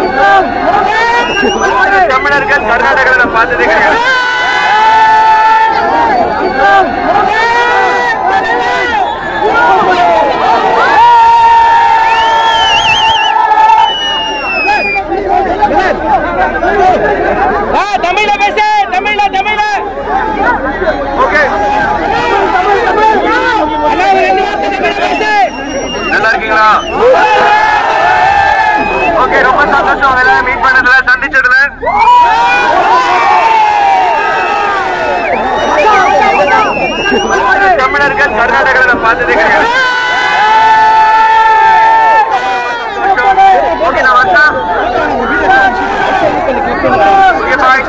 தமிழர்கள் கர்நாடகாவில் பார்த்ததே கிடையாது தமிழ்ல பேசு தமிழ்ல தமிழ்ல ஓகே நல்லா இருக்கீங்களா ஓகே ரொம்ப சந்தோஷம் எல்லாரும் மீட் பண்ணதுல சந்திச்சதுல தமிழர்கள் கர்நாடகாவில் பார்த்ததே கிடையாது ஓகே நான் வந்தா ஓகே பாய்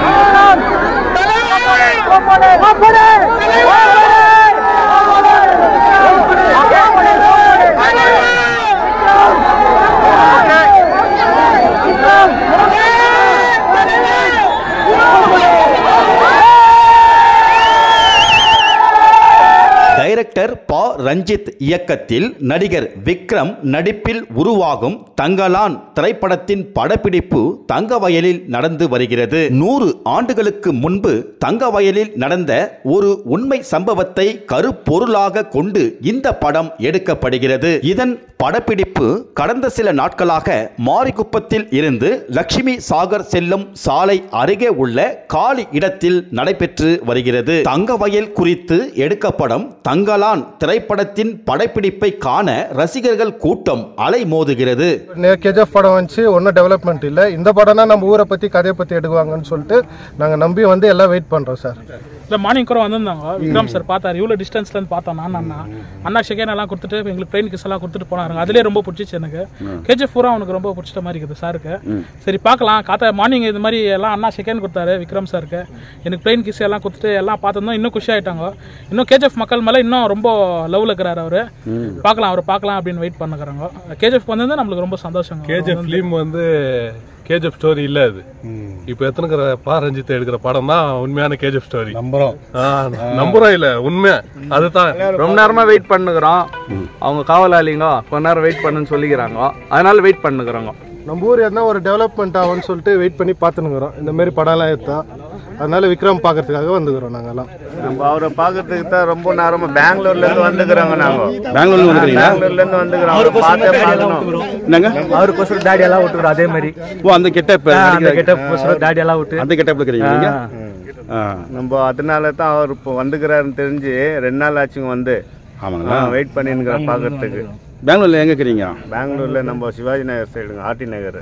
டைரக்டர் பா ரஞ்சித் இயக்கத்தில் நடிகர் விக்ரம் நடிப்பில் உருவாகும் தங்கலான் திரைப்படத்தின் படப்பிடிப்பு தங்கவயலில் நடந்து வருகிறது நூறு ஆண்டுகளுக்கு முன்பு தங்கவயலில் நடந்த ஒரு உண்மை சம்பவத்தை கருப்பொருளாக கொண்டு இந்த படம் எடுக்கப்படுகிறது இதன் படப்பிடிப்பு கடந்த சில நாட்களாக மாரிக்குப்பத்தில் இருந்து லட்சுமி சாகர் செல்லும் சாலை அருகே உள்ள காலி இடத்தில் நடைபெற்று வருகிறது தங்கவயல் குறித்து எடுக்கப்படும் தங்கலான் திரைப்படத்தின் படப்பிடிப்பை காண ரசிகர்கள் கூட்டம் அலைமோதுகிறது கேஜிஎஃப் படம் வந்துச்சு ஒன்றும் டெவலப்மெண்ட் இல்லை இந்த படம்னா நம்ம ஊரை பற்றி கதையை பற்றி எடுக்குவாங்கன்னு சொல்லிட்டு நாங்கள் நம்பி வந்து எல்லாம் வெயிட் பண்ணுறோம் சார் இல்லை மார்னிங் கூட வந்திருந்தாங்க விக்ரம் சார் பார்த்தாரு இவ்வளோ டிஸ்டன்ஸ்லேருந்து பார்த்தோம் நான் அண்ணா அண்ணா செகண்ட் எல்லாம் கொடுத்துட்டு எங்களுக்கு ட்ரெயின் கிஸ் எல்லாம் கொடுத்துட்டு போனாருங்க அதுலேயே ரொம்ப பிடிச்சிச்சு எனக்கு கேஜிஎஃப் பூரா அவனுக்கு ரொம்ப பிடிச்ச மாதிரி இருக்குது சாருக்கு சரி பார்க்கலாம் காத்தா மார்னிங் இது மாதிரி எல்லாம் அண்ணா செகண்ட் கொடுத்தாரு விக்ரம் சாருக்கு எனக்கு ட்ரெயின் கிஸ் எல்லாம் கொடுத்துட்டு எல்லாம் பார்த்துருந்தோம் இன்னும் குஷி ஆயிட்டாங்க இன்னும் கேஜிஎஃப் மக்கள் மேலே இன்னும் ரொம்ப லவ்ல இருக்கிறாரு அவரு பார்க்கலாம் அவர் பார்க்கலாம் அப்படின்னு வெயிட் பண்ணுறாங்க கேஜிஎஃப் வந்திருந்தா நம்மளுக்கு ரொம்ப சந்தோஷம் கேஜிஎஃப் ஃபிலிம் வந்து கேஜிஎஃப் ஸ்டோரி இல்ல அது இப்போ எத்தனைக்கிற பா ரஞ்சித் எடுக்கிற படம் தான் உண்மையான கேஜிஎஃப் ஸ்டோரி நம்புறோம் நம்புறோம் இல்ல உண்மை அதுதான் ரொம்ப நேரமா வெயிட் பண்ணுகிறோம் அவங்க காவலாளிங்க கொஞ்ச நேரம் வெயிட் பண்ணுன்னு சொல்லிக்கிறாங்க அதனால வெயிட் பண்ணுகிறோங்க நம்ம ஊர் எதனா ஒரு டெவலப்மெண்ட் ஆகும்னு சொல்லிட்டு வெயிட் பண்ணி பார்த்துனுக்குறோம் இந்த மாதிரி படம்லாம் எடுத்தா அதனால விக்ரம் பார்க்கறதுக்காக வந்துக்கிறோம் நாங்கெல்லாம் நம்ம அவரை பாக்குறதுக்கு தான் ரொம்ப நேரமா பெங்களூர்ல இருந்து வந்துக்கிறோங்க நாங்க பெங்களூர்ல வந்துக்கிறீங்களா? பெங்களூர்ல இருந்து வந்துக்கிறோம் பார்த்தே பார்க்கணும் என்னங்க அவருக்கோசரம் தாடி எல்லாம் விட்டுக்கிறோம் அதே மாதிரி ஓ அந்த கெட்டப் அந்த கெட்ட தாடி எல்லாம் விட்டு அந்த கெட்டப்ல இருக்கிறீங்க நீங்க ஆ, நம்ம அதனால தான் அவர் இப்போ வந்துக்கிறாருன்னு தெரிஞ்சு ரெண்டு நாள் ஆச்சுங்க வந்து ஆமாங்களா வெயிட் பண்ணிருக்கிறேன் பாக்குறதுக்கு பெங்களூர்ல எங்க இருக்கிறீங்க பெங்களூர்ல நம்ம சிவாஜி நகர் சைடுங்க ஆர்டி நகர்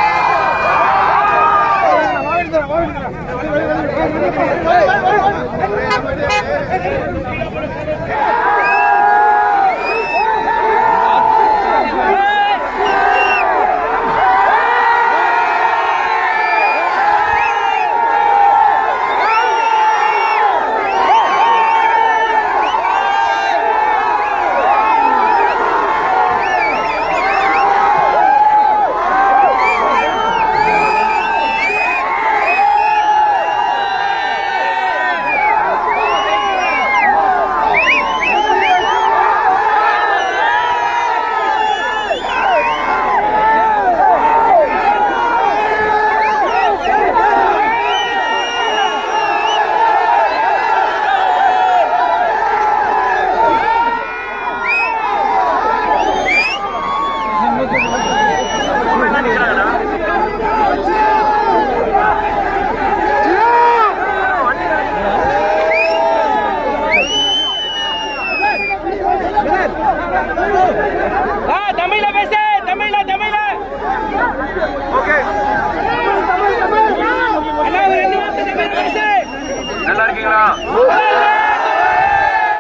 தமிழ்ல பேசு தமிழ்ல தமிழ்ல ஓகே அண்ணா ஒரு ரெண்டு வார்த்தை தமிழ் பேசு நல்லா இருக்கீங்களா